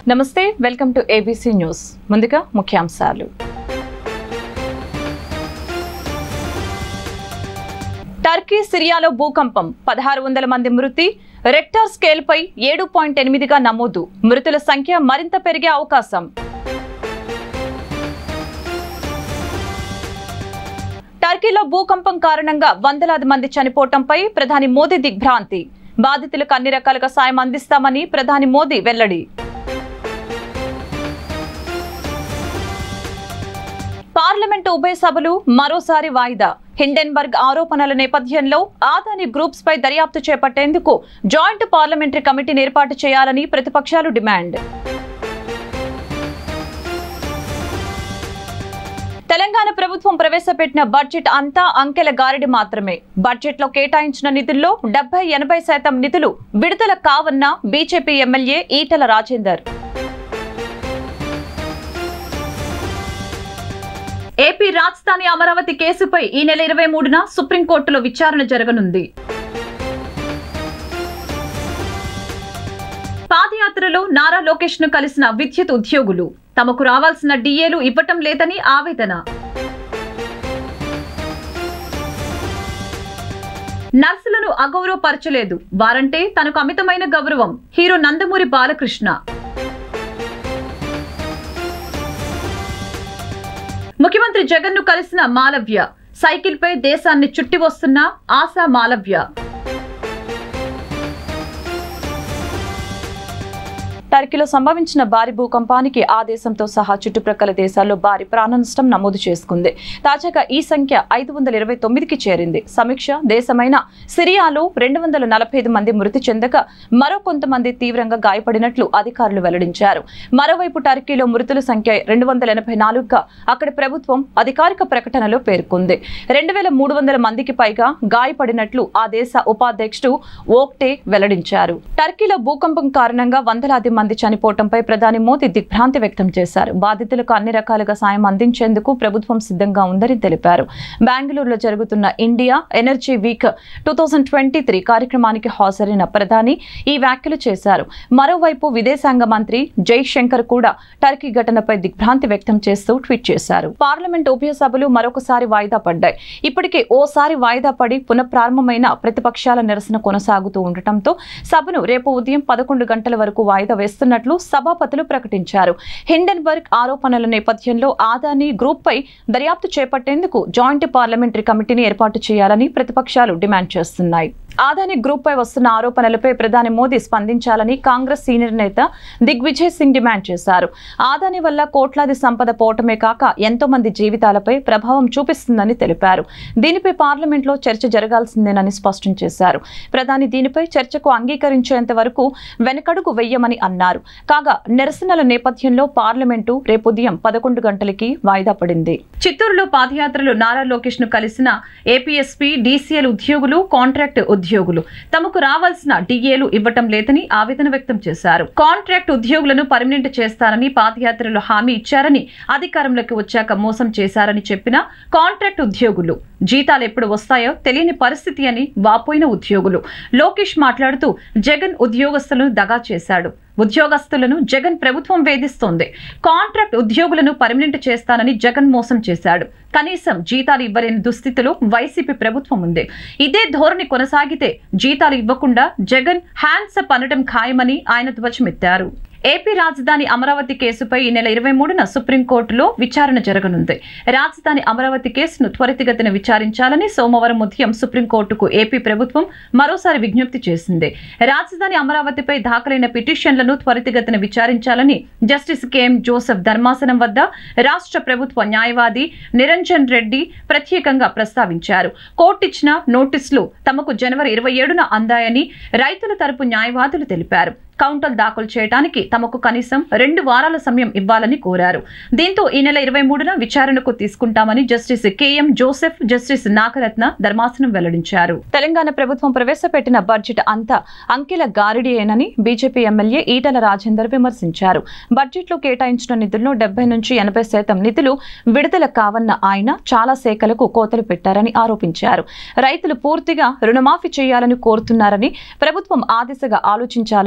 నమస్తే welcome to ABC news ముందుగా ముఖ్యాంశాలు టర్కీ సిరియాలో భూకంపం పదహారు వందల మంది మృతి రెక్టార్ స్కేల్పై ఏడు పాయింట్ ఎనిమిదిగా నమోదు మృతుల సంఖ్య మరింత పెరిగే అవకాశం టర్కీలో భూకంపం కారణంగా వందలాది మంది చనిపోవటంపై ప్రధాని మోదీ దిగ్భ్రాంతి బాధితులకు అన్ని రకాలుగా సాయం అందిస్తామని ప్రధాని మోదీ వెల్లడి పార్లమెంటు ఉభయ సభలు మరోసారి వాయిదా హిండెన్బర్గ్ ఆరోపణల నేపథ్యంలో ఆదాని గ్రూప్స్ పై దర్యాప్తు చేపట్టేందుకు జాయింట్ పార్లమెంటరీ కమిటీని ఏర్పాటు చేయాలని ప్రతిపక్షాలు డిమాండ్ తెలంగాణ ప్రభుత్వం ప్రవేశపెట్టిన బడ్జెట్ అంతా అంకెల గారడి మాత్రమే బడ్జెట్ లో కేటాయించిన నిధుల్లో డెబ్బై ఎనభై శాతం నిధులు విడుదల కావన్న BJP MLA Etela Rajender AP రాజధాని అమరావతి కేసుపై ఈ నెల ఇరవై మూడున సుప్రీంకోర్టులో విచారణ జరగనుంది పాదయాత్రలో నారా లోకేష్ ను కలిసిన విద్యుత్ ఉద్యోగులు తమకు రావాల్సిన డిఏలు ఇవ్వటం లేదని ఆవేదన నర్సులను అగౌరవపరచలేదు వారంటే తనకు అమితమైన గౌరవం హీరో నందమూరి బాలకృష్ణ ముఖ్యమంత్రి జగన్ ను కలిసిన మాలవ్య సైకిల్ పై దేశాన్ని చుట్టి వస్తున్న ఆశా మాలవ్య టర్కీలో సంభవించిన భారీ భూకంపానికి ఆ దేశంతో సహా చుట్టుప్రక్కల దేశాల్లో భారీ ప్రాణ నష్టం నమోదు చేసుకుంది తాజాగా ఈ సంఖ్య ఐదు వందల ఇరవై తొమ్మిదికి చేరింది సమీక్ష దేశమైన సిరియాలో రెండు వందల నలభై ఐదు మంది మృతి చెందగా మరో కొంతమంది తీవ్రంగా గాయపడినట్లు అధికారులు వెల్లడించారు మరోవైపు టర్కీలో మృతుల సంఖ్య రెండు వందల ఎనభై నాలుగుగా అక్కడి ప్రభుత్వం అధికారిక ప్రకటనలో పేర్కొంది రెండు వేల మూడు వందల మందికి పైగా గాయపడినట్లు ఆ దేశ ఉపాధ్యక్షుడు ఓక్టే వెల్లడించారు టర్కీలో భూకంపం కారణంగా వందలాది మంది చనిపోవడంపై ప్రధాని మోదీ దిగ్భ్రాంతి వ్యక్తం చేశారు బాధితులకు అన్ని రకాలుగా సాయం అందించేందుకు ప్రభుత్వం సిద్ధంగా ఉందని తెలిపారు బెంగళూరులో జరుగుతున్న India energy week two thousand twenty three కార్యక్రమానికి హాజరైన ప్రధాని ఈ వ్యాఖ్యలు చేశారు మరోవైపు విదేశాంగ మంత్రి జైశంకర్ కూడా టర్కీ ఘటనపై దిగ్భ్రాంతి వ్యక్తం చేస్తూ ట్వీట్ చేశారు పార్లమెంట్ ఉభయ సభలు మరొకసారి వాయిదా పడ్డాయి ఇప్పటికే ఓసారి వాయిదా పడి పునఃప్రారంభమైన ప్రతిపక్షాల నిరసన కొనసాగుతూ ఉండటంతో సభను రేపు ఉదయం పదకొండు గంటల వరకు వాయిదా వేస్తున్నట్లు సభాపతులు ప్రకటించారు హిండెన్బర్గ్ ఆరోపణల నేపథ్యంలో ఆదాని గ్రూప్ పై దర్యాప్తు చేపట్టేందుకు జాయింట్ పార్లమెంటరీ కమిటీని ఏర్పాటు చేయాలని ప్రతిపక్షాలు డిమాండ్ చేస్తున్నాయి ఆదాని గ్రూప్ పై వస్తున్న ఆరోపణలపై ప్రధాని మోదీ స్పందించాలని కాంగ్రెస్ సీనియర్ నేత దిగ్విజయ్ సింగ్ డిమాండ్ చేశారు ఆదాని వల్ల కోట్లాది సంపద పోవటమే కాక ఎంతో మంది జీవితాలపై ప్రభావం చూపిస్తుందని తెలిపారు దీనిపై పార్లమెంట్ లో చర్చ జరగాల్సిందేనని స్పష్టం చేశారు ప్రధాని దీనిపై చర్చకు అంగీకరించేంత వరకు వెనకడుగు వెయ్యమని అన్నారు కాగా నిరసనల నేపథ్యంలో పార్లమెంటు రేపు ఉదయం పదకొండు గంటలకి వాయిదా పడింది చిత్తూరులో పాదయాత్రలు నారా లోకేష్ ను కలిసిన ఏపీఎస్పీ డీసీఎల్ ఉద్యోగులు కాంట్రాక్ట్ ఉద్యోగులు తమకు రావాల్సిన డిఏలు ఇవ్వటం లేదని ఆవేదన వ్యక్తం చేశారు కాంట్రాక్ట్ ఉద్యోగులను పర్మనెంట్ చేస్తారని పాదయాత్రలో హామీ ఇచ్చారని అధికారంలోకి వచ్చాక మోసం చేశారని చెప్పిన కాంట్రాక్ట్ ఉద్యోగులు జీతాలు ఎప్పుడు వస్తాయో తెలియని పరిస్థితి అని వాపోయిన ఉద్యోగులు లోకేష్ మాట్లాడుతూ జగన్ ఉద్యోగస్తులను దగా చేశాడు ఉద్యోగస్తులను జగన్ ప్రభుత్వం వేధిస్తోంది కాంట్రాక్ట్ ఉద్యోగులను పర్మనెంట్ చేస్తానని జగన్ మోసం చేశాడు కనీసం జీతాలు ఇవ్వలేని దుస్థితిలో వైసీపీ ప్రభుత్వం ఉంది ఇదే ధోరణి కొనసాగితే జీతాలు ఇవ్వకుండా జగన్ హ్యాండ్స్ అప్ అనడం ఖాయమని ఆయన ధ్వజమెత్తారు ఏపీ రాజధాని అమరావతి కేసుపై ఈ నెల ఇరవై మూడున సుప్రీంకోర్టులో విచారణ జరగనుంది రాజధాని అమరావతి కేసును త్వరితగతిన విచారించాలని సోమవారం ఉదయం సుప్రీంకోర్టుకు ఏపీ ప్రభుత్వం మరోసారి విజ్ఞప్తి చేసింది రాజధాని అమరావతిపై దాఖలైన పిటిషన్లను త్వరితగతిన విచారించాలని జస్టిస్ కెఎం జోసెఫ్ ధర్మాసనం వద్ద రాష్ట్ర ప్రభుత్వ న్యాయవాది నిరంజన్ రెడ్డి ప్రత్యేకంగా ప్రస్తావించారు కోర్టు ఇచ్చిన నోటీసులు తమకు జనవరి ఇరవై ఏడున అందాయని రైతుల తరపు న్యాయవాదులు తెలిపారు కౌంటర్ దాఖలు చేయడానికి తమకు కనీసం రెండు వారాల సమయం ఇవ్వాలని కోరారు దీంతో ఈ నెల ఇరవై మూడున విచారణకు తీసుకుంటామని justice KM Joseph justice Nagarathna ధర్మాసనం వెల్లడించారు తెలంగాణ ప్రభుత్వం ప్రవేశపెట్టిన బడ్జెట్ అంతా అంకెల గారిడియేనని బీజేపీ ఎమ్మెల్యే ఈటల రాజేందర్ విమర్శించారు బడ్జెట్ లో కేటాయించిన నిధుల్లో డెబ్బై నుంచి ఎనభై శాతం నిధులు విడుదల కావన్న ఆయన చాలా శాఖలకు కోతలు పెట్టారని ఆరోపించారు రైతులు పూర్తిగా రుణమాఫీ చేయాలని కోరుతున్నారని ప్రభుత్వం ఆ దిశగా ఆలోచించాలని సూచించారు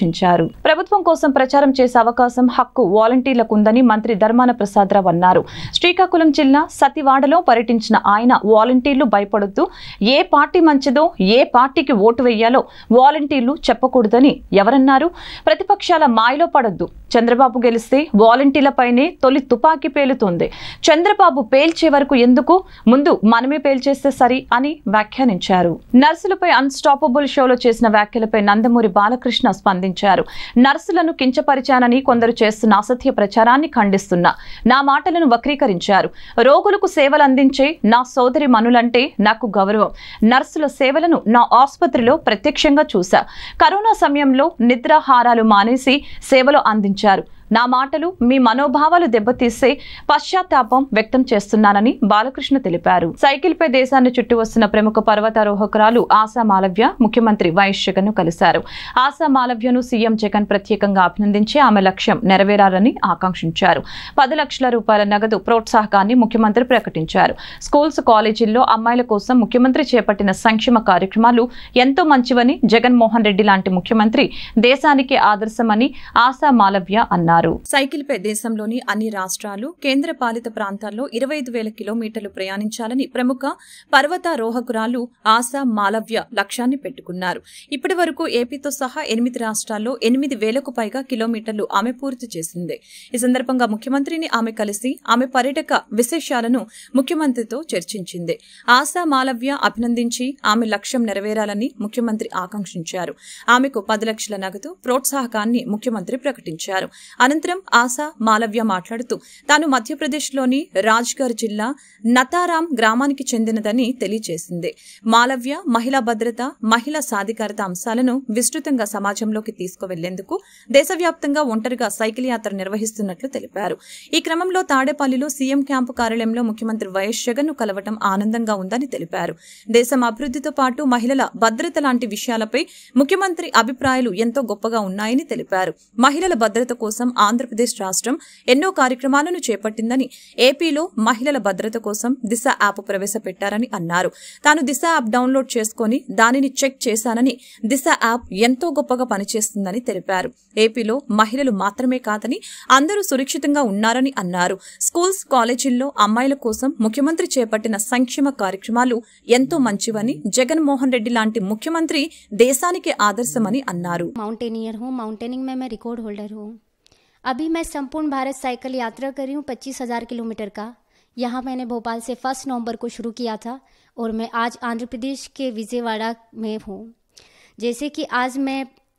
సూచించారు ప్రభుత్వం కోసం ప్రచారం చేసే అవకాశం హక్కు వాలంటీర్లకు ఉందని మంత్రి ధర్మాన ప్రసాదరావు అన్నారు శ్రీకాకుళం జిల్లా సతివాడలో పర్యటించిన ఆయన వాలంటీర్లు భయపడుతూ ఏ పార్టీ మంచిదో ఏ పార్టీకి ఓటు వేయాలో వాలంటీర్లు చెప్పకూడదని ఎవరన్నారు ప్రతిపక్షాల మాయలో పడొద్దు చంద్రబాబు గెలిస్తే వాలంటీర్లపైనే తొలి తుపాకీ పేలుతుంది చంద్రబాబు పేల్చే వరకు ఎందుకు ముందు మనమే పేల్చేస్తే సరి అని వ్యాఖ్యానించారు నర్సులపై అన్స్టాపబుల్ షోలో చేసిన వ్యాఖ్యలపై నందమూరి బాలకృష్ణ స్పందించారు నర్సులను కించపరిచానని కొందరు చేస్తున్న అసత్య ప్రచారాన్ని ఖండిస్తున్నా నా మాటలను వక్రీకరించారు రోగులకు సేవలు అందించే నా సోదరి మనులంటే నాకు గౌరవం నర్సుల సేవలను నా ఆసుపత్రిలో ప్రత్యక్షంగా చూశా కరోనా సమయంలో నిద్రాహారాలు మానేసి సేవలు అందించారు నా మాటలు మీ మనోభావాలు దెబ్బతీసే పశ్చాత్తాపం వ్యక్తం చేస్తున్నానని బాలకృష్ణ తెలిపారు సైకిల్ పై దేశాన్ని చుట్టి వస్తున్న ప్రముఖ పర్వతారోహకురాలు ఆశా మాలవ్య ముఖ్యమంత్రి వైఎస్ జగన్ ను కలిశారు ఆశా మాలవ్యను సీఎం జగన్ ప్రత్యేకంగా అభినందించి ఆమె లక్ష్యం నెరవేరాలని ఆకాంక్షించారు పది లక్షల రూపాయల నగదు ప్రోత్సాహకాన్ని ముఖ్యమంత్రి ప్రకటించారు స్కూల్స్ కాలేజీల్లో అమ్మాయిల కోసం ముఖ్యమంత్రి చేపట్టిన సంక్షేమ కార్యక్రమాలు ఎంతో మంచివని జగన్మోహన్ రెడ్డి లాంటి ముఖ్యమంత్రి దేశానికి ఆదర్శమని ఆశా మాలవ్య అన్నారు సైకిల్ పై దేశంలోని అన్ని రాష్ట్రాలు కేంద్ర పాలిత ప్రాంతాల్లో ఇరవై ఐదు వేల కిలోమీటర్లు ప్రయాణించాలని ప్రముఖ పర్వతారోహకురాలు ఆశా మాలవ్య లక్ష్యాన్ని పెట్టుకున్నారు ఇప్పటి వరకు ఏపీతో సహా ఎనిమిది రాష్ట్రాల్లో ఎనిమిది వేలకు పైగా కిలోమీటర్లు ఆమె పూర్తి చేసింది ఈ సందర్భంగా ముఖ్యమంత్రిని ఆమె కలిసి ఆమె పర్యటక విశేషాలను ముఖ్యమంత్రితో చర్చించింది ఆశా మాలవ్య అభినందించి ఆమె లక్ష్యం నెరవేరాలని ముఖ్యమంత్రి ఆకాంక్షించారు ఆమెకు పది లక్షల నగదు ప్రోత్సాహకాన్ని ముఖ్యమంత్రి ప్రకటించారు అనంతరం ఆశా మాలవ్య మాట్లాడుతూ తాను మధ్యప్రదేశ్లోని రాజ్గర్ జిల్లా నతారాం గ్రామానికి చెందినదని తెలియజేసింది మాలవ్య మహిళా భద్రత మహిళా సాధికారత అంశాలను విస్తృతంగా సమాజంలోకి తీసుకువెళ్లేందుకు దేశవ్యాప్తంగా ఒంటరిగా సైకిల్ యాత్ర నిర్వహిస్తున్నట్లు తెలిపారు ఈ క్రమంలో తాడేపల్లిలో సీఎం క్యాంపు కార్యాలయంలో ముఖ్యమంత్రి వైఎస్ జగన్ ను కలవటం ఆనందంగా ఉందని తెలిపారు దేశం అభివృద్ధితో పాటు మహిళల భద్రత లాంటి విషయాలపై ముఖ్యమంత్రి అభిప్రాయాలు ఎంతో గొప్పగా ఉన్నాయని తెలిపారు మహిళల భద్రత కోసం ఆంధ్రప్రదేశ్ రాష్ట్రం ఎన్నో కార్యక్రమాలను చేపట్టిందని ఏపీలో మహిళల భద్రత కోసం దిశ యాప్ ప్రవేశపెట్టారని అన్నారు తాను దిశ యాప్ డౌన్లోడ్ చేసుకుని దానిని చెక్ చేశానని దిశ యాప్ ఎంతో గొప్పగా పనిచేస్తుందని తెలిపారు ఏపీలో మహిళలు మాత్రమే కాదని అందరూ సురక్షితంగా ఉన్నారని అన్నారు స్కూల్స్ కాలేజీల్లో అమ్మాయిల కోసం ముఖ్యమంత్రి చేపట్టిన సంక్షేమ కార్యక్రమాలు ఎంతో మంచివని జగన్మోహన్ రెడ్డి లాంటి ముఖ్యమంత్రి దేశానికి ఆదర్శమని అన్నారు माउंटेनियर हूँ माउंटेनिंग में मैं रिकॉर्ड होल्डर हूँ अभी मैं संपूर्ण भारत साइकिल यात्रा कर रही हूँ पच्चीस हज़ार किलोमीटर का यहाँ मैंने भोपाल से फर्स्ट नवंबर को शुरू किया था और मैं आज आंध्र प्रदेश के विजयवाड़ा में हूँ जैसे कि आज मैं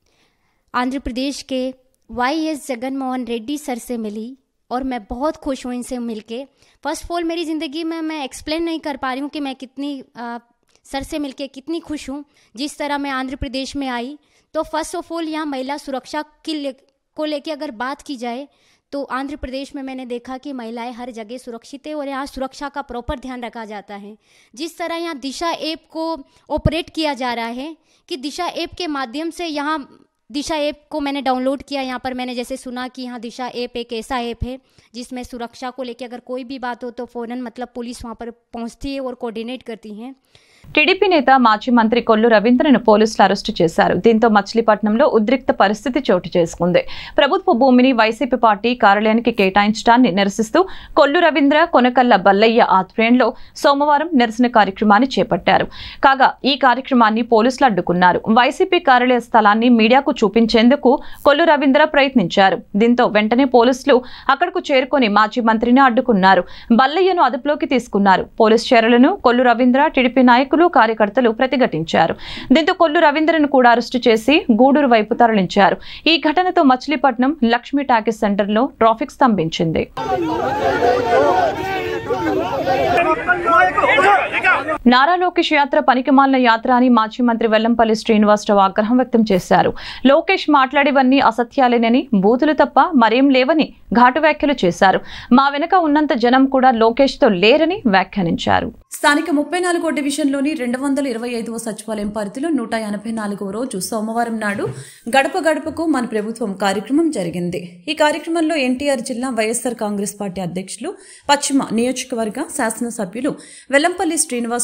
आंध्र प्रदेश के Y S Jagan Mohan Reddy sir से मिली और मैं बहुत खुश हूँ इनसे मिलके फर्स्ट ऑफ ऑल मेरी ज़िंदगी में मैं एक्सप्लेन नहीं कर पा रही हूँ कि मैं कितनी आ, सर से मिलके कितनी खुश हूँ जिस तरह मैं आंध्र प्रदेश में आई तो फर्स्ट ऑफ ऑल यहाँ महिला सुरक्षा की ले, को लेके अगर बात की जाए तो आंध्र प्रदेश में मैंने देखा कि महिलाएं हर जगह सुरक्षित है और यहाँ सुरक्षा का प्रॉपर ध्यान रखा जाता है जिस तरह यहाँ दिशा ऐप को ऑपरेट किया जा रहा है कि दिशा ऐप के माध्यम से यहाँ दिशा ऐप को मैंने डाउनलोड किया यहाँ पर मैंने जैसे सुना कि यहाँ दिशा ऐप एक ऐसा ऐप है जिसमें सुरक्षा को लेकर अगर कोई भी बात हो तो फ़ौरन मतलब पुलिस वहाँ पर पहुँचती है और कोऑर्डिनेट करती हैं టీడీపీ నేత మాజీ మంత్రి కొల్లు రవీంద్రను పోలీసులు అరెస్టు చేశారు దీంతో మచిలీపట్నంలో ఉద్రిక్త పరిస్థితి చోటు చేసుకుంది ప్రభుత్వ భూమిని వైసీపీ పార్టీ కార్యాలయానికి కేటాయించడాన్ని నిరసిస్తూ కొల్లు రవీంద్ర కొనకల్ల బల్లయ్య ఆధ్వర్యంలో సోమవారం నిరసన కార్యక్రమాన్ని చేపట్టారు కాగా ఈ కార్యక్రమాన్ని పోలీసులు అడ్డుకున్నారు వైసీపీ కార్యాలయ స్థలాన్ని మీడియాకు చూపించేందుకు కొల్లు రవీంద్ర ప్రయత్నించారు దీంతో వెంటనే పోలీసులు అక్కడకు చేరుకొని మాజీ మంత్రిని అడ్డుకున్నారు బల్లయ్యను అదుపులోకి తీసుకున్నారు పోలీస్ చర్యలను కొల్లు రవీంద్ర టీడీపీ నాయకులు కార్యకర్తలు ప్రతిఘటించారు దీంతో కొల్లు రవీంద్రను కూడా అరెస్టు చేసి గూడూరు వైపు తరలించారు ఈ ఘటనతో మచిలీపట్నం లక్ష్మీ టాకీస్ సెంటర్లో ట్రాఫిక్ స్తంభించింది నారా లోకేష్ యాత్ర పనికిమాలిన యాత్ర అని మాజీ మంత్రి వెల్లంపల్లి శ్రీనివాసరావు ఆగ్రహం వ్యక్తం చేశారు లోకేష్ మాట్లాడేవన్నీ అసత్యాలేనని బూతులు తప్ప మరేం లేవని ఘాటు వ్యాఖ్యలు చేశారు మా వెనుక ఉన్నంత జనం కూడా లోకేష్ తో లేరని వ్యాఖ్యానించారు స్థానిక ముప్పై నాలుగో డివిజన్లోని రెండు వందల ఇరవై ఐదవ సచివాలయం పరిధిలో నూట ఎనభై నాలుగవ రోజు సోమవారం నాడు గడప గడపకు మన ప్రభుత్వం కార్యక్రమం జరిగింది ఈ కార్యక్రమంలో ఎన్టీఆర్ జిల్లా వైఎస్ఆర్ కాంగ్రెస్ పార్టీ అధ్యక్షులు పశ్చిమ నియోజకవర్గ శాసనసభ్యులు వెల్లంపల్లి శ్రీనివాసరావు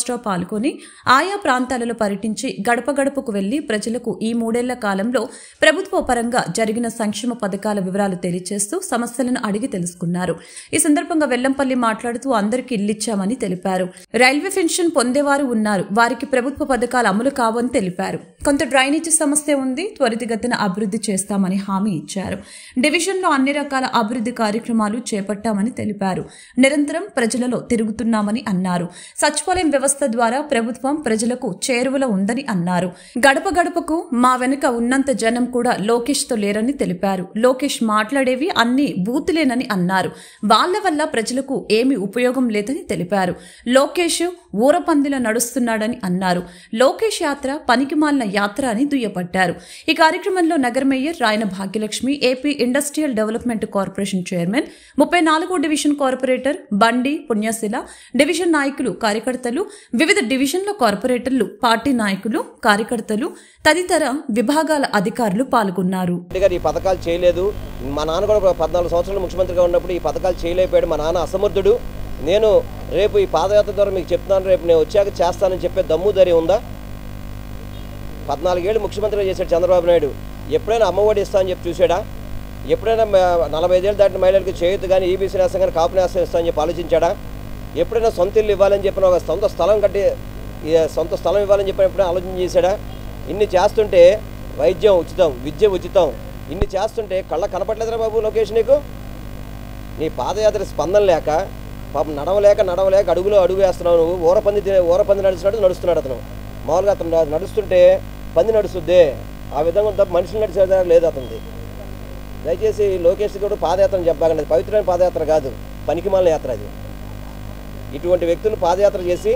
రోస్టా పాల్గొని ఆయా ప్రాంతాలలో పర్యటించి గడప గడపకు వెళ్లి ప్రజలకు ఈ మూడేళ్ల కాలంలో ప్రభుత్వ పరంగా జరిగిన సంక్షేమ పథకాల వివరాలు తెలియజేస్తూ సమస్యలను అడిగి తెలుసుకున్నారు ఈ సందర్భంగా వెల్లంపల్లి మాట్లాడుతూ అందరికీ ఇల్లిచ్చామని తెలిపారు రైల్వే పెన్షన్ పొందేవారు ఉన్నారు వారికి ప్రభుత్వ పథకాలు అమలు కావని తెలిపారు కొంత డ్రైనేజీ సమస్య ఉంది త్వరితగతిన అభివృద్ధి చేస్తామని హామీ ఇచ్చారు డివిజన్లో అన్ని రకాల అభివృద్ధి కార్యక్రమాలు చేపట్టామని తెలిపారు నిరంతరం ప్రజలలో తిరుగుతున్నామని అన్నారు సచివాలయం వ్యవస్థ ద్వారా ప్రభుత్వం ప్రజలకు చేరువలో ఉందని అన్నారు గడప గడపకు మా వెనుక ఉన్నంత జనం కూడా లోకేష్ తో లేరని తెలిపారు లోకేష్ మాట్లాడేవి అన్ని బూతులేనని అన్నారు వాళ్ళ వల్ల ప్రజలకు ఏమీ ఉపయోగం లేదని తెలిపారు లోకేష్ ఊరపందిలో నడుస్తున్నాడని అన్నారు లోకేష్ యాత్ర పనికిమాలిన యాత్ర అని దుయ్యపట్టారు ఈ కార్యక్రమంలో నగర mayor Rayana Bhagyalakshmi AP industrial development corporation chairman ముప్పై నాలుగో డివిజన్ కార్పొరేటర్ బండి పుణ్యశిల డివిజన్ నాయకులు కార్యకర్తలు వివిధ డివిజన్ల కార్పొరేటర్లు పార్టీ నాయకులు కార్యకర్తలు తదితర విభాగాల అధికారులు పాల్గొన్నారు రెడ్డి గారు ఈ పథకాలు చేయలేదు మా నాన్న కూడా పద్నాలుగు సంవత్సరాలు ముఖ్యమంత్రిగా ఉన్నప్పుడు ఈ పథకాలు చేయలేకపోయాడు మా నాన్న అసమర్థుడు నేను రేపు ఈ పాదయాత్ర ద్వారా మీకు చెప్తున్నాను రేపు నేను వచ్చాక చేస్తానని చెప్పే దమ్ము ధైర్యం ఉందా పద్నాలుగేళ్ళు ముఖ్యమంత్రిగా చేశాడు చంద్రబాబు నాయుడు ఎప్పుడైనా అమ్మఒడి ఇస్తా అని చెప్పి చూసాడా ఎప్పుడైనా మ- నలభై ఐదేళ్ళు దాటిన మహిళలకు చేయూత కానీ ఈబీసీ నేస్తం కానీ కాపు నేస్తం ఇస్తా అని చెప్పి ఆలోచించాడా ఎప్పుడైనా సొంత ఇల్లు ఇవ్వాలని చెప్పిన ఒక సొంత స్థలం కట్టి ఈ సొంత స్థలం ఇవ్వాలని చెప్పిన ఎప్పుడైనా ఆలోచన చేశాడా ఇన్ని చేస్తుంటే వైద్యం ఉచితం విద్య ఉచితం ఇన్ని చేస్తుంటే కళ్ళ కనపట్లేదురా బాబు లోకేష్ నీకు నీ పాదయాత్ర స్పందన లేక పాపం నడవలేక నడవలేక అడుగులో అడుగు వేస్తున్నావు నువ్వు ఊరపంది తినే- ఊరపంది నడుస్తున్నట్టు నడుస్తున్నాడు అతను మామూలుగా అతను నడు- నడుస్తుంటే పంది నడుస్తుంది ఆ విధంగా తప్ప మనుషులు నడిచే లేదు అతనిది దయచేసి లోకేష్ కూడా పాదయాత్ర చెప్పాకండి అది పవిత్రమైన పాదయాత్ర కాదు పనికిమాలిన యాత్ర అది ఇటువంటి వ్యక్తులు పాదయాత్ర చేసి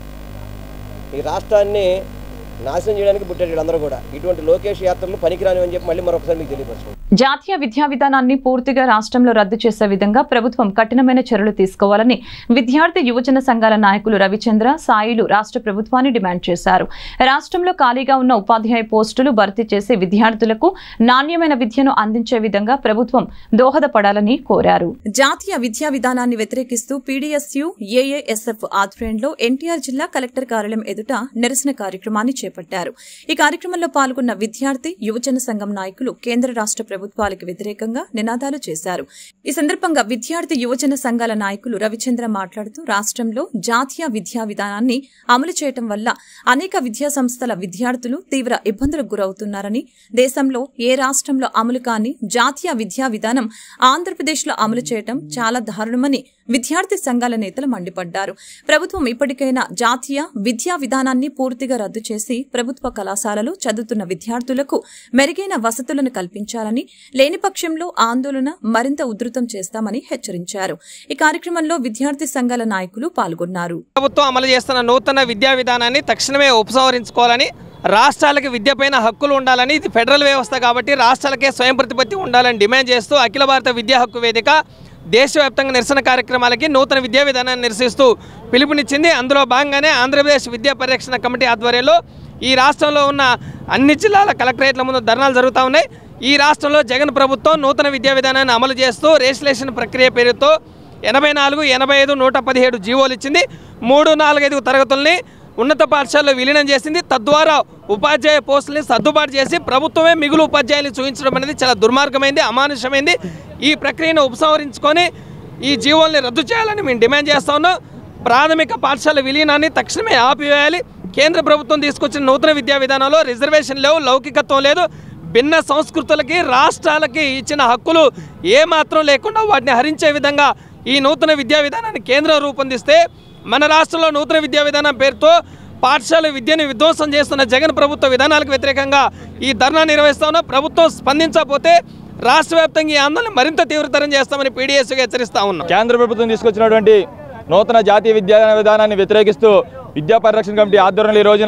ఈ రాష్ట్రాన్ని నాశనం చేయడానికి పుట్టాడు వీళ్ళందరూ కూడా ఇటువంటి లోకేష్ యాత్రలు పనికిరానివని చెప్పి మళ్ళీ మరొకసారి మీకు తెలియపరచుకోండి జాతీయ విద్యా విధానాన్ని పూర్తిగా రాష్ట్రంలో రద్దు చేసే విధంగా ప్రభుత్వం కఠినమైన చర్యలు తీసుకోవాలని విద్యార్థి యువజన సంఘాల నాయకులు రవిచంద్ర సాయిలు రాష్ట్ర ప్రభుత్వాన్ని డిమాండ్ చేశారు రాష్ట్రంలో ఖాళీగా ఉన్న ఉపాధ్యాయ పోస్టులు భర్తీ చేసి విద్యార్థులకు నాణ్యమైన విద్యను అందించే విధంగా ప్రభుత్వం దోహదపడాలని కోరారు జాతీయ విద్యా విధానాన్ని వ్యతిరేకిస్తూ పీడీఎస్యు ఏఏఎస్ఎఫ్ ఆధ్వర్యంలో ఎన్టీఆర్ జిల్లా కలెక్టర్ కార్యాలయం ఎదుట నిరసన కార్యక్రమాన్ని చేపట్టారు ఈ కార్యక్రమంలో పాల్గొన్న విద్యార్థి యువజన సంఘం నాయకులు కేంద్ర రాష్ట్ర ప్రభుత్వాలకు వ్యతిరేకంగా నినాదాలు చేశారు ఈ సందర్భంగా విద్యార్థి యువజన సంఘాల నాయకులు రవిచంద్ర మాట్లాడుతూ రాష్ట్రంలో జాతీయ విద్యా విధానాన్ని అమలు చేయటం వల్ల అనేక విద్యా సంస్థల విద్యార్థులు తీవ్ర ఇబ్బందులకు గురవుతున్నారని దేశంలో ఏ రాష్ట్రంలో అమలు కాని జాతీయ విద్యా విధానం ఆంధ్రప్రదేశ్లో అమలు చేయటం చాలా దారుణమని విద్యార్థి సంఘాల నేతలు మండిపడ్డారు ప్రభుత్వం ఇప్పటికైనా జాతీయ విద్యా విధానాన్ని పూర్తిగా రద్దు చేసి ప్రభుత్వ కళాశాలలో చదువుతున్న విద్యార్థులకు మెరుగైన వసతులను కల్పించాలని లేని పక్షంలో ఆందోళన మరింత ఉధృతం చేస్తామని హెచ్చరించారు ఈ కార్యక్రమంలో విద్యార్థి సంఘాల నాయకులు పాల్గొన్నారు ప్రభుత్వం అమలు చేస్తున్న నూతన విద్యా విధానాన్ని తక్షణమే ఉపసంహరించుకోవాలని రాష్ట్రాలకు విద్యపైన హక్కులు ఉండాలని ఇది ఫెడరల్ వ్యవస్థ కాబట్టి రాష్ట్రాలకే స్వయం ప్రతిపత్తి ఉండాలని డిమాండ్ చేస్తూ అఖిల భారత విద్యా హక్కు వేదిక దేశవ్యాప్తంగా నిరసన కార్యక్రమాలకి నూతన విద్యా విధానాన్ని నిరసిస్తూ పిలుపునిచ్చింది అందులో భాగంగానే ఆంధ్రప్రదేశ్ విద్యా పరిరక్షణ కమిటీ ఆధ్వర్యంలో ఈ రాష్ట్రంలో ఉన్న అన్ని జిల్లాల కలెక్టరేట్ల ముందు ధర్నాలు జరుగుతూ ఉన్నాయి ఈ రాష్ట్రంలో జగన్ ప్రభుత్వం నూతన విద్యా విధానాన్ని అమలు చేస్తూ రిజిస్ట్రేషన్ ప్రక్రియ పేరుతో ఎనభై నాలుగు ఎనభై ఐదు నూట పదిహేడు జీవోలు ఇచ్చింది మూడు నాలుగైదు తరగతుల్ని ఉన్నత పాఠశాలలో విలీనం చేసింది తద్వారా ఉపాధ్యాయ పోస్టుల్ని సర్దుబాటు చేసి ప్రభుత్వమే మిగులు ఉపాధ్యాయులు చూపించడం అనేది చాలా దుర్మార్గమైంది అమానుషమైంది ఈ ప్రక్రియను ఉపసంహరించుకొని ఈ జీవోల్ని రద్దు చేయాలని మేము డిమాండ్ చేస్తా ఉన్నాం ప్రాథమిక పాఠశాల విలీనాన్ని తక్షణమే ఆపివేయాలి కేంద్ర ప్రభుత్వం తీసుకొచ్చిన నూతన విద్యా విధానంలో రిజర్వేషన్ లేవు లౌకికత్వం లేదు భిన్న సంస్కృతులకి రాష్ట్రాలకి ఇచ్చిన హక్కులు ఏమాత్రం లేకుండా వాటిని హరించే విధంగా ఈ నూతన విద్యా విధానాన్ని కేంద్రం రూపొందిస్తే మన రాష్ట్రంలో నూతన విద్యా విధానం పేరుతో పాఠశాల విద్యను విధ్వంసం చేస్తున్న జగన్ ప్రభుత్వ విధానాలకు వ్యతిరేకంగా ఈ ధర్నా నిర్వహిస్తా ఉన్నాం ప్రభుత్వం స్పందించకపోతే రాష్ట్ర వ్యాప్తంగా ఈ ఆందోళన మరింత తీవ్రతరం చేస్తామని పీడీఎస్గా హెచ్చరిస్తా ఉన్నాం కేంద్ర ప్రభుత్వం తీసుకొచ్చినటువంటి నూతన జాతీయ విద్యా విధానాన్ని వ్యతిరేకిస్తూ విద్యా పరిరక్షణ కమిటీ ఆధ్వర్యంలో ఈ రోజున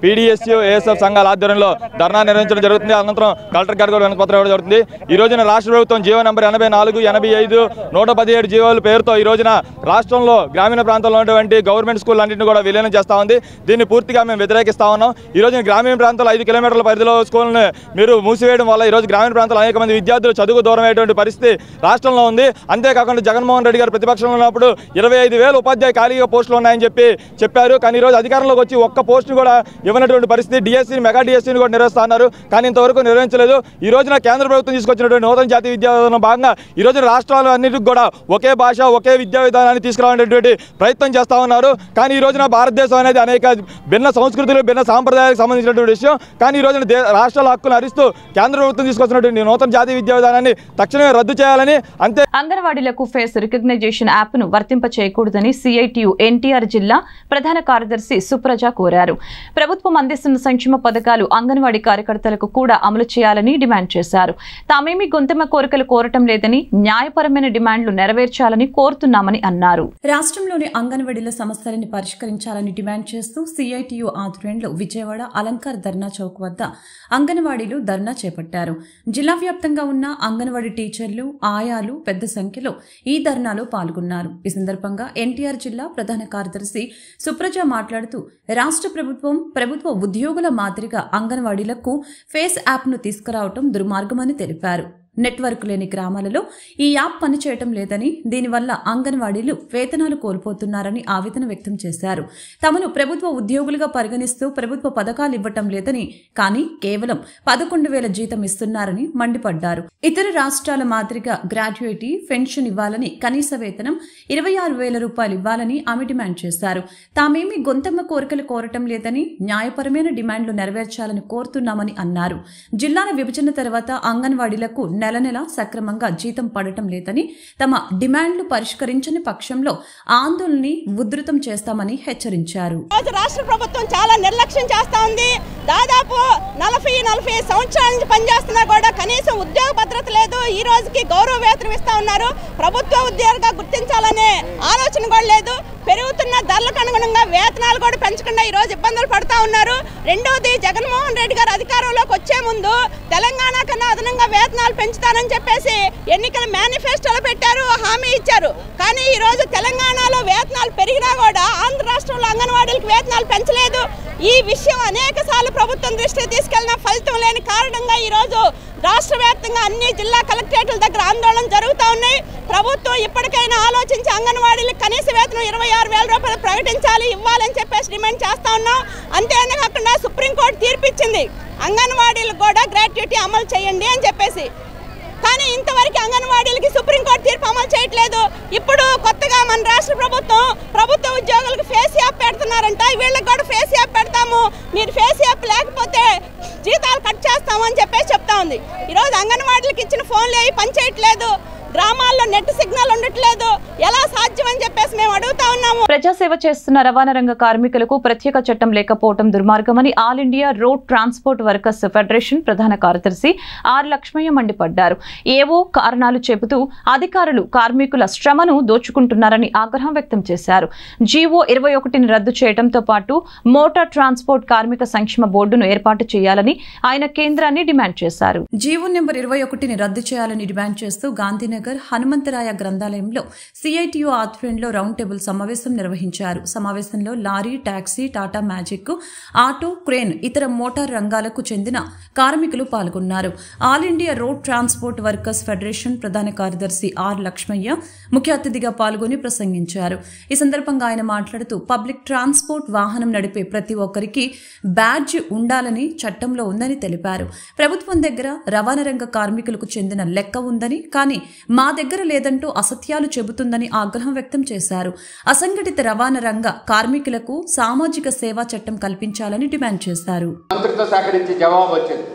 పీడీఎస్ ఏఎస్ఎఫ్ సంఘాల ఆధ్వర్యంలో ధర్నా నిర్వహించడం జరుగుతుంది అనంతరం కలెక్టర్ గారు కూడా వినతిపత్రం ఇవ్వడం జరుగుతుంది ఈ రోజున రాష్ట్ర ప్రభుత్వం జీవో నెంబర్ ఎనభై నాలుగు ఎనభై ఐదు నూట పదిహేడు జీవోల పేరుతో ఈ రోజున రాష్ట్రంలో గ్రామీణ ప్రాంతంలో ఉన్నటువంటి గవర్నమెంట్ స్కూల్ అన్నింటిని కూడా విలీనం చేస్తా ఉంది దీన్ని పూర్తిగా మేము వ్యతిరేకిస్తా ఉన్నాం ఈ రోజున గ్రామీణ ప్రాంతాల్లో ఐదు కిలోమీటర్ల పరిధిలో స్కూల్ని మీరు మూసివేయడం వల్ల ఈ రోజు గ్రామీణ ప్రాంతాల్లో అనేక మంది విద్యార్థులు చదువు దూరం అయ్యేటువంటి పరిస్థితి రాష్ట్రంలో ఉంది అంతేకాకుండా జగన్మోహన్ రెడ్డి గారు ప్రతిపక్షంలో ఉన్నప్పుడు ఇరవై ఐదు వేల ఉపాధ్యాయ ఖాళీగా పోస్టులు ఉన్నాయని చెప్పి చెప్పారు కానీ ఈ రోజు అధికారంలోకి వచ్చి ఒక్క పోస్టు కూడా ఇవ్వనటువంటి పరిస్థితి డిఎస్సీ మెగా డిఎస్సీని కూడా నిర్వహిస్తున్నారు కానీ ఇంతవరకు నిర్వహించలేదు ఈ రోజున కేంద్ర ప్రభుత్వం తీసుకొచ్చినటువంటి నూతన జాతీయ విద్యా విధానంలో భాగంగా ఈ రోజు రాష్ట్రాలు అన్నిటికి కూడా ఒకే భాష ఒకే విద్యా విధానాన్ని తీసుకురావాలనేటువంటి ప్రయత్నం చేస్తా ఉన్నారు కానీ ఈ రోజున భారతదేశం అనేది అనేక భిన్న సంస్కృతులు భిన్న సాంప్రదాయాలకు సంబంధించినటువంటి విషయం కానీ ఈ రోజున దే- రాష్ట్రాల హక్కులు హరిస్తూ కేంద్ర ప్రభుత్వం తీసుకొచ్చినటువంటి నూతన జాతీయ విద్యా విధానాన్ని తక్షణమే రద్దు చేయాలని అంతే అంగన్వాడీలకు ఫేస్ రికగ్నైజేషన్ యాప్ ను వర్తింప చేయకూడదని సిఐటియు ఎన్టీఆర్ జిల్లా ప్రధాన కార్యదర్శి సుప్రజ కోరారు ప్రభుత్వం అందిస్తున్న సంక్షేమ పథకాలు అంగన్వాడీ కార్యకర్తలకు కూడా అమలు చేయాలని డిమాండ్ చేశారు తామేమి గొంతెమ్మ కోరికలు కోరటం లేదని న్యాయపరమైన డిమాండ్లు నెరవేర్చాలని కోరుతున్నామని అన్నారు రాష్ట్రంలోని అంగన్వాడీల సమస్యలను పరిష్కరించాలని డిమాండ్ చేస్తూ సిఐటియు ఆధ్వర్యంలో విజయవాడ అలంకార్ ధర్నా చౌక్ వద్ద అంగన్వాడీలు ధర్నా చేపట్టారు జిల్లా వ్యాప్తంగా ఉన్న అంగన్వాడీ టీచర్లు ఆయాలు పెద్ద సంఖ్యలో ఈ ధర్నాలో పాల్గొన్నారు ఈ సందర్భంగా ఎన్టీఆర్ జిల్లా ప్రధాన కార్యదర్శి సుప్రజ మాట్లాడుతూ రాష్ట్ర ప్రభుత్వం ప్రభుత్వ ఉద్యోగుల మాదిరిగా అంగన్వాడీలకు ఫేస్ యాప్ను తీసుకురావటం దుర్మార్గమని తెలిపారు నెట్వర్క్ లేని గ్రామాలలో ఈ యాప్ పనిచేయటం లేదని దీనివల్ల అంగన్వాడీలు వేతనాలు కోల్పోతున్నారని ఆవేదన వ్యక్తం చేశారు తమను ప్రభుత్వ ఉద్యోగులుగా పరిగణిస్తూ ప్రభుత్వ పథకాలు ఇవ్వటం లేదని కానీ కేవలం పదకొండు వేల జీతం ఇస్తున్నారని మండిపడ్డారు ఇతర రాష్ట్రాల మాదిరిగా గ్రాడ్యుయేటీ పెన్షన్ ఇవ్వాలని కనీస వేతనం ఇరవై ఆరు వేల రూపాయలు ఇవ్వాలని ఆమె డిమాండ్ చేశారు తామేమి గొంతమ్మ కోరికలు కోరటం లేదని న్యాయపరమైన డిమాండ్లు నెరవేర్చాలని కోరుతున్నామని అన్నారు జిల్లాల విభజన తర్వాత అంగన్వాడీలకు నెల నెల సక్రమంగా జీతం పడటం లేదని తమ డిమాండ్లు పరిష్కరించని పక్షంలో ఆందోళనని ఉధృతం చేస్తామని హెచ్చరించారు రోజు రాష్ట్ర ప్రభుత్వం చాలా నిర్లక్ష్యం చేస్తా ఉంది దాదాపు నలభై నలభై సంవత్సరాల నుంచి పనిచేస్తున్నా కూడా కనీసం ఉద్యోగ భద్రత లేదు ఈ రోజుకి గౌరవ వేతనం ఇస్తా ఉన్నారు ప్రభుత్వ ఉద్యోగిగా గుర్తించాలనే ఆలోచన కూడా లేదు పెరుగుతున్న ధరలకు అనుగుణంగా వేతనాలు కూడా పెంచకుండా ఈ రోజు ఇబ్బందులు పడతా ఉన్నారు రెండోది జగన్మోహన్ రెడ్డి గారు అధికారంలోకి వచ్చే ముందు తెలంగాణ కన్నా అదనంగా వేతనాలు పెంచుతానని చెప్పేసి ఎన్నికల మేనిఫెస్టోలో పెట్టారు హామీ ఇచ్చారు కానీ ఈ రోజు తెలంగాణలో వేతనాలు పెరిగినా కూడా ఆంధ్ర రాష్ట్రంలో అంగన్వాడీలకు వేతనాలు పెంచలేదు ఈ విషయం అనేక సార్లు ప్రభుత్వం దృష్టికి తీసుకెళ్లిన ఫలితం లేని కారణంగా ఈ రోజు రాష్ట్ర వ్యాప్తంగా అన్ని జిల్లా కలెక్టరేట్ల దగ్గర ఆందోళన జరుగుతూ ఉన్నాయి ప్రభుత్వం ఇప్పటికైనా ఆలోచించి అంగన్వాడీలకు కనీస వేతనం ఇరవై ఆరు వేల రూపాయలు ప్రకటించాలి ఇవ్వాలని చెప్పేసి డిమాండ్ చేస్తా ఉన్నాం అంతేకాకుండా సుప్రీంకోర్టు తీర్పిచ్చింది అంగన్వాడీలకు కూడా గ్రాట్యుటీ అమలు చేయండి అని చెప్పేసి కానీ ఇంతవరకు అంగన్వాడీలకి సుప్రీంకోర్టు తీర్పు అమలు చేయట్లేదు ఇప్పుడు కొత్తగా మన రాష్ట్ర ప్రభుత్వం ప్రభుత్వ ఉద్యోగులకు ఫేస్ యాప్ పెడుతున్నారంట వీళ్ళకి కూడా ఫేస్ యాప్ పెడతాము మీరు ఫేస్ యాప్ లేకపోతే జీతాలు కట్ చేస్తాము అని చెప్పేసి చెప్తా ఉంది ఈరోజు అంగన్వాడీలకు ఇచ్చిన ఫోన్లు అవి పని చేయట్లేదు గ్రామాల్లో నెట్ సిగ్నల్ ఉండట్లేదు ఎలా సాధ్యం అని చెప్పేసి మేము అడుగుతా ఉన్నాము ప్రజాసేవ చేస్తున్న రవాణా రంగ కార్మికులకు ప్రత్యేక చట్టం లేకపోవడం దుర్మార్గమని all India road transport workers federation ప్రధాన కార్యదర్శి ఆర్ లక్ష్మయ్య మండిపడ్డారు ఏవో కారణాలు చెబుతూ అధికారులు కార్మికుల శ్రమను దోచుకుంటున్నారని ఆగ్రహం వ్యక్తం చేశారు జీవో ఇరవై ఒకటిని రద్దు చేయడంతో పాటు మోటార్ ట్రాన్స్పోర్ట్ కార్మిక సంక్షేమ బోర్డును ఏర్పాటు చేయాలని ఆయన కేంద్రాన్ని డిమాండ్ చేశారు జీవో నెంబర్ ఇరవై ఒకటిని రద్దు చేయాలని డిమాండ్ చేస్తూ గాంధీనగర్ హనుమంతరాయ గ్రంథాలయంలో సిఐటియు ఆధ్వర్యంలో రౌండ్ టేబుల్ సమావేశం నిర్వహించారు సమావేశంలో lorry taxi Tata magic auto crane ఇతర మోటార్ రంగాలకు చెందిన కార్మికులు పాల్గొన్నారు all India road transport workers federation ప్రధాన కార్యదర్శి ఆర్ లక్ష్మయ్య ముఖ్య అతిథిగా పాల్గొని ప్రసంగించారు ఈ సందర్భంగా ఆయన మాట్లాడుతూ పబ్లిక్ ట్రాన్స్పోర్ట్ వాహనం నడిపే ప్రతి ఒక్కరికి బ్యాడ్జ్ ఉండాలని చట్టంలో ఉందని తెలిపారు ప్రభుత్వం దగ్గర రవాణా రంగ కార్మికులకు చెందిన లెక్క ఉందని కానీ మా దగ్గర లేదంటూ అసత్యాలు చెబుతుందని ఆగ్రహం వ్యక్తం చేశారు అసంఘటిత రవాణా రంగ కార్మికులకు సామాజిక సేవా చట్టం కల్పించాలని డిమాండ్ చేశారు మంత్రిత్వ శాఖ నుంచి జవాబు వచ్చింది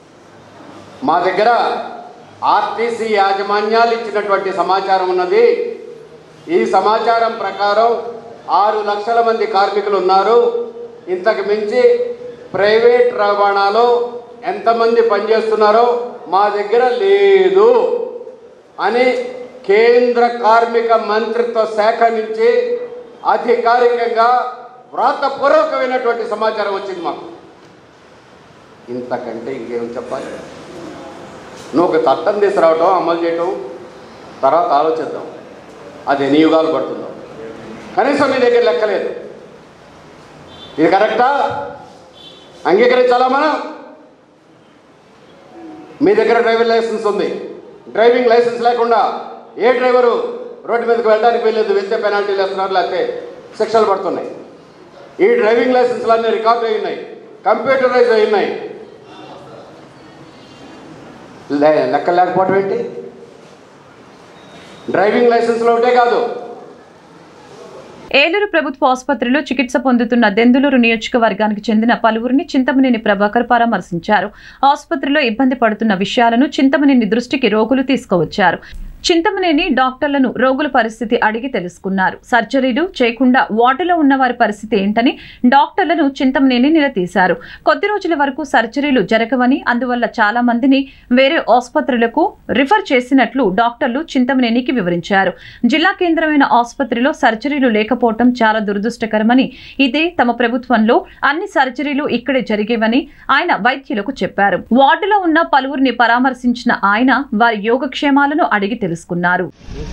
మా దగ్గర ఆర్టీసీ యాజమాన్యాలు ఇచ్చినటువంటి సమాచారం ఉన్నది ఈ సమాచారం ప్రకారం ఆరు లక్షల మంది కార్మికులు ఉన్నారు ఇంతకు మించి ప్రైవేట్ రవాణాలో ఎంతమంది పనిచేస్తున్నారో మా దగ్గర లేదు అని కేంద్ర కార్మిక మంత్రిత్వ శాఖ నుంచి అధికారికంగా వ్రాతపూర్వకమైనటువంటి సమాచారం వచ్చింది మాకు ఇంతకంటే ఇంకేం చెప్పాలి నువ్వు ఒక చట్టం తీసుకురావటం అమలు చేయటం తర్వాత ఆలోచిద్దాం అది ఎన్ని యుగాలు పడుతుందో కనీసం మీ దగ్గర లెక్కలేదు ఇది కరెక్టా అంగీకరించాలా మనం మీ దగ్గర డ్రైవింగ్ లైసెన్స్ ఉంది డ్రైవింగ్ లైసెన్స్ లేకుండా ఏ డ్రైవరు రోడ్డు మీదకి వెళ్ళడానికి వెళ్ళలేదు వెళ్తే పెనాల్టీలు వేస్తున్నారు లేకపోతే శిక్షలు పడుతున్నాయి ఈ డ్రైవింగ్ లైసెన్స్లు అన్నీ రికార్డు అయి ఉన్నాయి కంప్యూటరైజ్ అయి ఉన్నాయి లే- లెక్క లేకపోవడం ఏంటి డ్రైవింగ్ లైసెన్స్లో ఒకటే కాదు ఏలూరు ప్రభుత్వ ఆసుపత్రిలో చికిత్స పొందుతున్న దెందులూరు నియోజకవర్గానికి చెందిన పలువురిని చింతమనేని ప్రభాకర్ పరామర్శించారు ఆసుపత్రిలో ఇబ్బంది పడుతున్న విషయాలను చింతమనేని దృష్టికి రోగులు తీసుకువచ్చారు చింతమనేని డాక్టర్లను రోగుల పరిస్థితి అడిగి తెలుసుకున్నారు సర్జరీలు చేయకుండా వార్డులో ఉన్న వారి పరిస్థితి ఏంటని డాక్టర్లను చింతమనేని నిలదీశారు కొద్ది రోజుల వరకు సర్జరీలు జరగవని అందువల్ల చాలా మందిని వేరే ఆసుపత్రులకు రిఫర్ చేసినట్లు డాక్టర్లు చింతమనేనికి వివరించారు జిల్లా కేంద్రమైన ఆసుపత్రిలో సర్జరీలు లేకపోవటం చాలా దురదృష్టకరమని ఇదే తమ ప్రభుత్వంలో అన్ని సర్జరీలు ఇక్కడే జరిగేవని ఆయన వైద్యులకు చెప్పారు వార్డులో ఉన్న పలువురిని పరామర్శించిన ఆయన వారి యోగక్షేమాలను అడిగి తెలుసుకున్నారు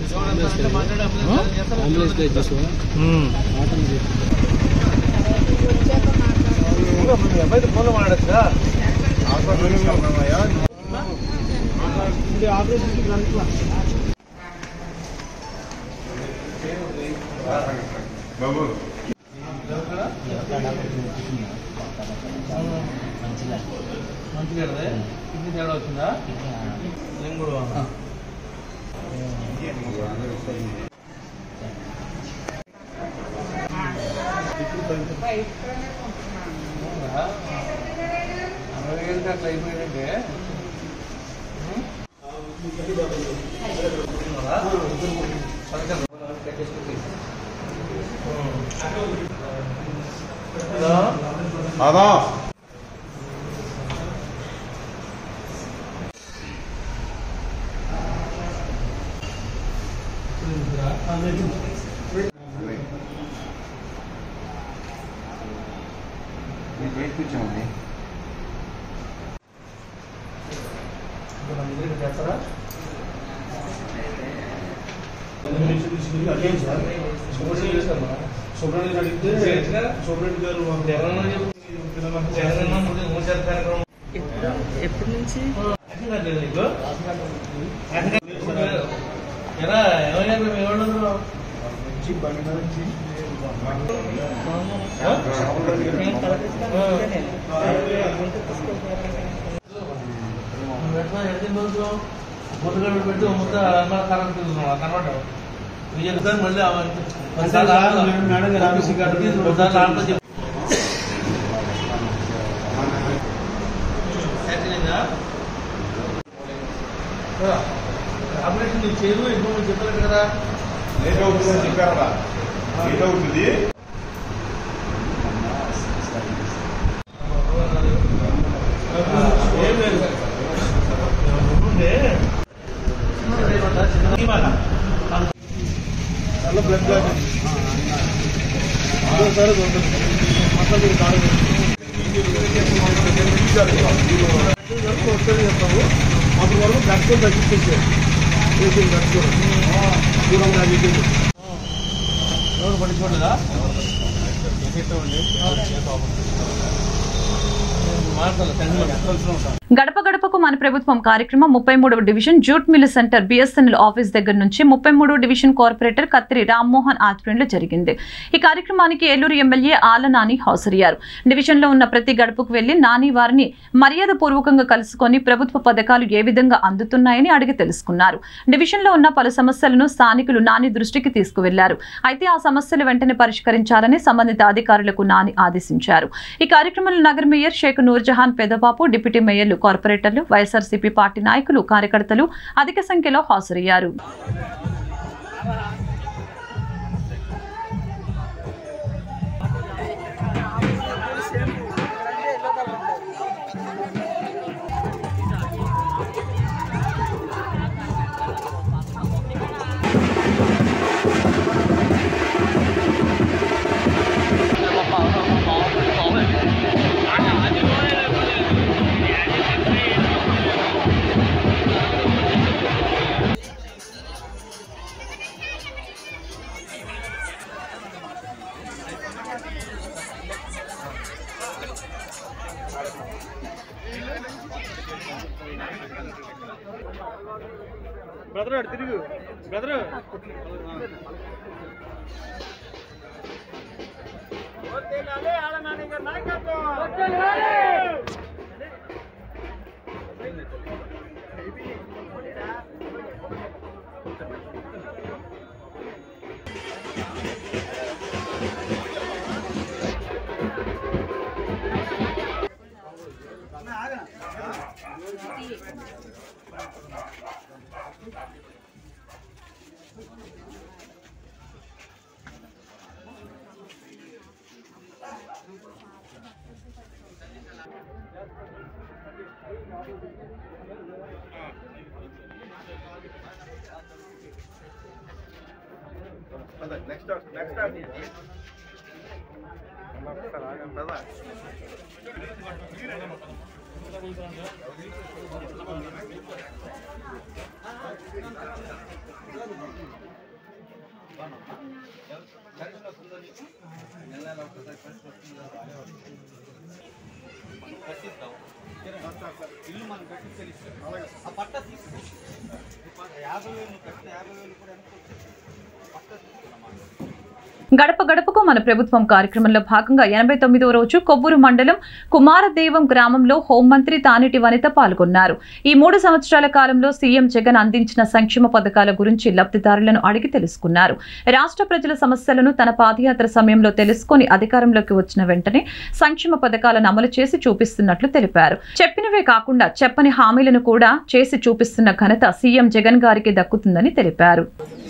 ఆపరేషన్ చేయదు ఇప్పుడు చెప్పారు కదా ఏం లేదు ఉంటే చాలా బ్లడ్ క్లాట్ సరే వస్తుంది చెప్తాము అప్పుడు వరకు బ్లడ్ తగ్గించేసారు బ్లడ్ దూరం తగ్గించేది ఎవరు పట్టించుకోలేదా మాట్లాడాలి గడప గడపకు మన ప్రభుత్వం కార్యక్రమం ముప్పై మూడవ division jute mill centre BSNL office దగ్గర నుంచి ముప్పై మూడవ డివిజన్ కార్పొరేటర్ కత్తిరి రామ్మోహన్ ఆధ్వర్యంలో జరిగింది ఈ కార్యక్రమానికి ఏలూరు ఎమ్మెల్యే ఆల నాని హాజరయ్యారు డివిజన్లో ఉన్న ప్రతి గడపకు వెళ్లి నాని వారిని మర్యాద పూర్వకంగా కలుసుకొని ప్రభుత్వ పథకాలు ఏ విధంగా అందుతున్నాయని అడిగి తెలుసుకున్నారు డివిజన్లో ఉన్న పలు సమస్యలను స్థానికులు నాని దృష్టికి తీసుకువెళ్లారు అయితే ఆ సమస్యలు వెంటనే పరిష్కరించాలని సంబంధిత అధికారులకు నాని ఆదేశించారు ఈ కార్యక్రమంలో నగర మేయర్ షేక్ నూర్జహాన్ పెదబాపు డిప్యూటీ మేయర్లు కార్పొరేటర్లు వైఎస్ఆర్సీపీ పార్టీ నాయకులు కార్యకర్తలు అధిక సంఖ్యలో హాజరయ్యారు బ్రదర్ అటు తిరుగు బ్రదర్ నెక్స్ట్ నెక్స్ట్ ఇల్లు మనం కట్టి తెలుసు ఆ పట్ట తీసుకో యాభై వేలు కట్టిన యాభై వేలు కూడా వెనక్కి వచ్చేసి పట్ట తీసుకున్నాం గడప గడపకు మన ప్రభుత్వం కార్యక్రమంలో భాగంగా ఎనభై తొమ్మిదవ రోజు కొవ్వూరు మండలం కుమారదేవం గ్రామంలో హోంమంత్రి తానేటి వనిత పాల్గొన్నారు ఈ మూడు సంవత్సరాల కాలంలో సీఎం జగన్ అందించిన సంక్షేమ పథకాల గురించి లబ్ధిదారులను అడిగి తెలుసుకున్నారు రాష్ట్ర ప్రజల సమస్యలను తన పాదయాత్ర సమయంలో తెలుసుకొని అధికారంలోకి వచ్చిన వెంటనే సంక్షేమ పథకాలను అమలు చేసి చూపిస్తున్నట్లు తెలిపారు చెప్పినవే కాకుండా చెప్పని హామీలను కూడా చేసి చూపిస్తున్న ఘనత సీఎం జగన్ గారికి దక్కుతుందని తెలిపారు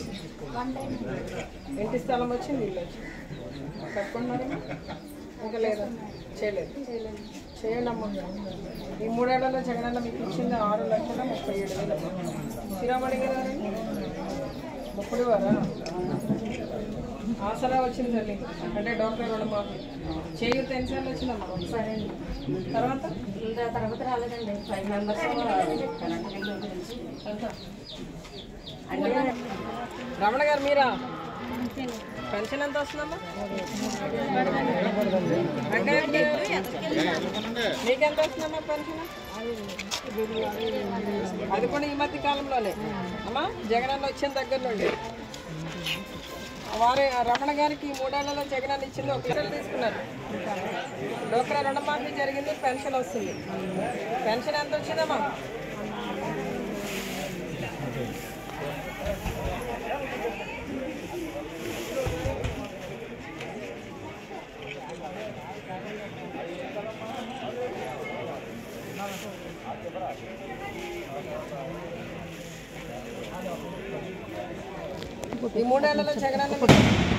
ఇంటి స్థలం వచ్చింది ఇల్లు వచ్చింది కట్టుకున్నారు ఇంకా లేదా చేయలేదు చేయండి అమ్మ ఈ మూడేళ్లలో జగనన్న మీకు ఇచ్చింది ఆరు లక్షల ముప్పై ఏడు వేలు శ్రీరామణి గారు ముప్పటి వారా ఆసరా వచ్చింది తల్లి అంటే డాక్టర్ రుణమాఫీ చేయూత ఎన్నిసార్లు వచ్చిందమ్మా తర్వాత తర్వాత రాలేదండి ఫైవ్ మెంబర్స్ రమణ గారు మీరా పెన్షన్ ఎంత వస్తుందమ్మా వెంకయ్య గారు, మీకెంత వస్తుందమ్మా పెన్షన్ అది కూడా ఈ మధ్య కాలంలోనే అమ్మా జగనన్న వచ్చిన దగ్గర నుండి వారి రమణ గారికి ఈ మూడేళ్లలో జగనన్న ఇచ్చింది ఒక లక్షలు తీసుకున్నారు డోక్రా రుణమాఫీ జరిగింది పెన్షన్ వస్తుంది పెన్షన్ ఎంత వచ్చిందమ్మా ఈ మూడేళ్లలో జగనన్న మీకు-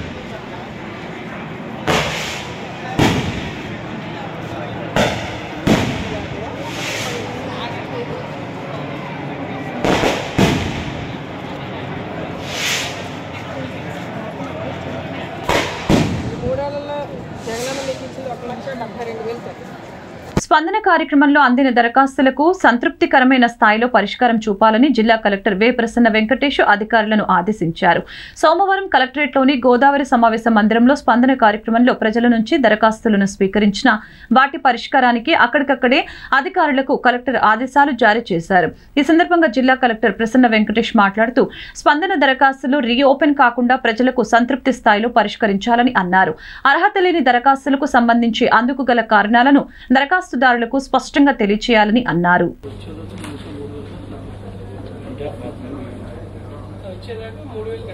ఈ మూడేళ్లలో జగనన్న మీకు ఇచ్చింది ఒక లక్ష డెబ్బై రెండు వేలు సార్ స్పందన కార్యక్రమంలో అందిన దరఖాస్తులకు సంతృప్తికరమైన స్థాయిలో పరిష్కారం చూపాలని జిల్లా కలెక్టర్ వే ప్రసన్న వెంకటేష్ అధికారులను ఆదేశించారు సోమవారం కలెక్టరేట్లోని గోదావరి సమావేశ మందిరంలో స్పందన కార్యక్రమంలో ప్రజల నుంచి దరఖాస్తులను స్వీకరించిన వాటి పరిష్కారానికి అక్కడికక్కడే అధికారులకు కలెక్టర్ ఆదేశాలు జారీ చేశారు ఈ సందర్భంగా జిల్లా కలెక్టర్ ప్రసన్న వెంకటేష్ మాట్లాడుతూ స్పందన దరఖాస్తులు రీఓపెన్ కాకుండా ప్రజలకు సంతృప్తి స్థాయిలో పరిష్కరించాలని అన్నారు అర్హత లేని దరఖాస్తులకు సంబంధించి అందుకు గల కారణాలను దరఖాస్తుదారులకు స్పష్టంగా తెలియచేయాలని అన్నారు వచ్చేదాకా మూడు వేలు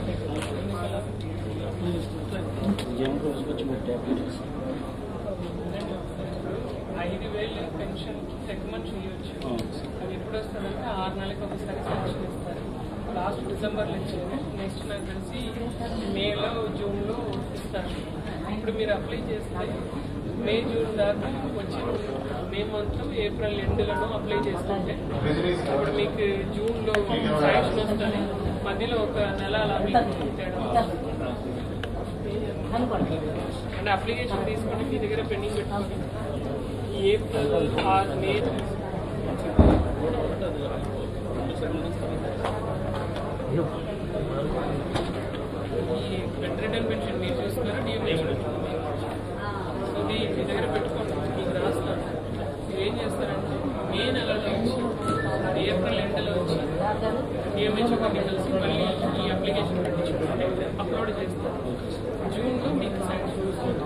ఐదు వేలు పెన్షన్ సెగ్మెంట్ చేయొచ్చు అది ఎప్పుడు వస్తుందంటే ఆరు నెలలకు ఒకసారి పెన్షన్ ఇస్తారు లాస్ట్ డిసెంబర్లో ఇచ్చేది నెక్స్ట్ నాకు తెలిసి మేలో జూన్లో ఇస్తారు ఇప్పుడు మీరు అప్లై చేస్తే మే జూన్ దాకా వచ్చి మే మంత్ ఏప్రిల్ ఎండ్లను అప్లై చేసుకుంటే అప్పుడు మీకు జూన్లో శాంక్షన్ వస్తుంది మధ్యలో ఒక నెల అలా మీకు తేడా అంటే అప్లికేషన్ తీసుకొని మీ దగ్గర పెండింగ్ పెట్టుకోండి ఏప్రిల్ ఆర్ మే ఈ బెడ్ రిటర్న్ పెన్షన్ మీరు చూసుకున్నారా డిఎంఏ సో మీ మీ దగ్గర పెట్టుకోండి మీకు రాస్తారు మీరు ఏం చేస్తారంటే మే నెలలో ఇచ్చి ఏప్రిల్ ఎండ్ మధ్యలో వచ్చి డిఎంహెచ్ఓ గారిని కలిసి మళ్ళీ ఈ అప్లికేషన్ పెట్టించుకుంటే అప్లోడ్ చేస్తారు జూన్లో మీకు శాంక్షన్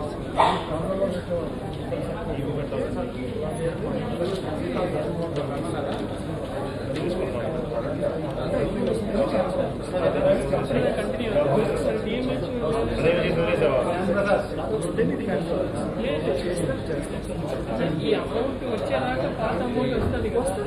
ఈ అమౌంట్ వచ్చేదాకా పాత అమౌంట్ వస్తుంది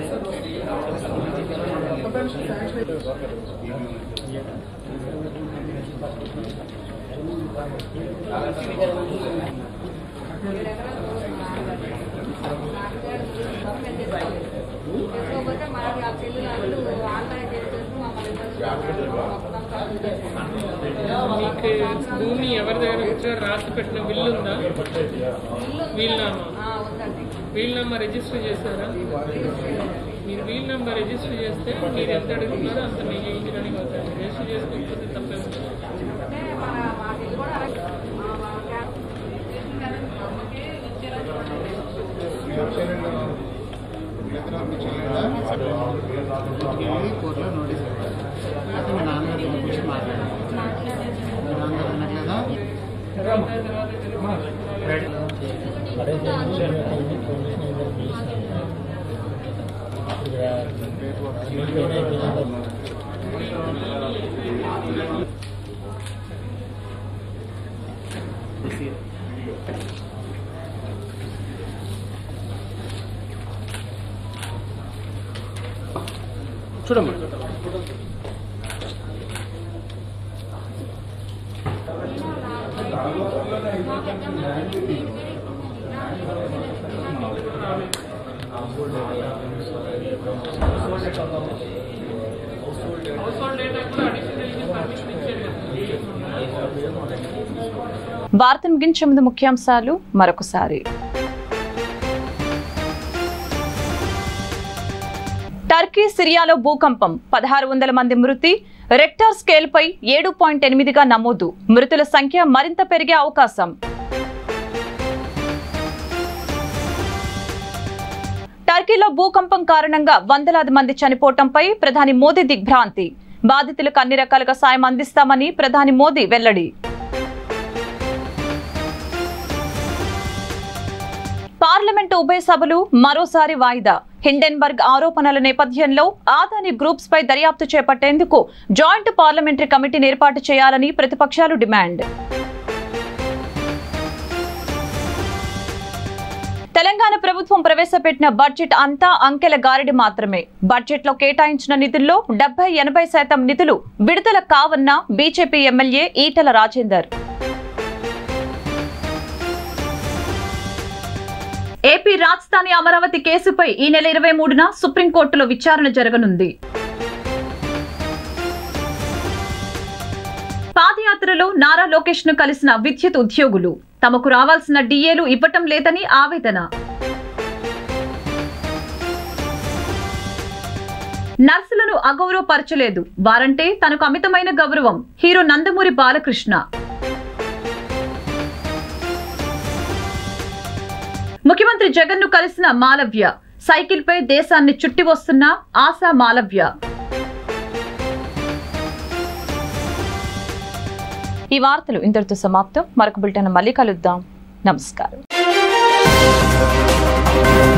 మీకు భూమి ఎవరి దగ్గర ఇచ్చారో రాసి పెట్టిన బిల్లు ఉందా వీల్నామా వీల్నామా రిజిస్టర్ చేశారా మీరు వీల్ నెంబర్ రిజిస్టర్ చేస్తే మీరు ఎంత అడుగుతున్నారో అంత మీకు వేయించడానికి అవుతుంది రిజిస్టర్ చేసుకోకపోతే తప్పే ఉంటుంది కోర్టులో నోటీస్ పెట్టారు అయితే మా నాన్నగారు పంపించి మాట్లాడారు మా నాన్నగారు అనట్లేదా చూడమ్మా హౌస్ హోల్డ్ డేటా కూడా అడిషనల్ పర్మిషన్ ఇచ్చారు వార్త ముగించే ముందు ముఖ్యాంశాలు మరొకసారి టర్కీ సిరియాలో భూకంపం పదహారు వందల మంది మృతి రెక్టార్ స్కేల్ పై ఏడు పాయింట్ ఎనిమిదిగా నమోదు మృతుల సంఖ్య మరింత పెరిగే అవకాశం టర్కీలో భూకంపం కారణంగా వందలాది మంది చనిపోవటంపై ప్రధాని మోదీ దిగ్భ్రాంతి బాధితులకు అన్ని రకాలుగా సాయం అందిస్తామని ప్రధాని మోదీ వెల్లడి పార్లమెంటు ఉభయ సభలు మరోసారి వాయిదా హిండెన్బర్గ్ ఆరోపణల నేపథ్యంలో ఆదాని గ్రూప్స్ పై దర్యాప్తు చేపట్టేందుకు జాయింట్ పార్లమెంటరీ కమిటీని ఏర్పాటు చేయాలని ప్రతిపక్షాలు డిమాండ్ తెలంగాణ ప్రభుత్వం ప్రవేశపెట్టిన బడ్జెట్ అంతా అంకెల గారడి మాత్రమే బడ్జెట్ లో కేటాయించిన నిధుల్లో డెబ్బై ఎనభై శాతం నిధులు విడుదల కావన్న BJP MLA Etela Rajender AP రాజధాని అమరావతి కేసుపై ఈ నెల ఇరవై మూడున సుప్రీంకోర్టులో విచారణ జరగనుంది పాదయాత్రలో నారా లోకేష్ ను కలిసిన విద్యుత్ ఉద్యోగులు తమకు రావాల్సిన డిఏలు ఇవ్వటం లేదని ఆవేదన నర్సులను అగౌరవపరచలేదు వారంటే తనకు అమితమైన గౌరవం హీరో నందమూరి బాలకృష్ణ ముఖ్యమంత్రి జగన్ ను కలిసిన మాలవ్య సైకిల్ పై దేశాన్ని చుట్టి వస్తున్న ఆశా మాలవ్య ఈ వార్తలు ఇంతటితో సమాప్తం మరొక బులెటిన్ మళ్ళీ కలుద్దాం నమస్కారం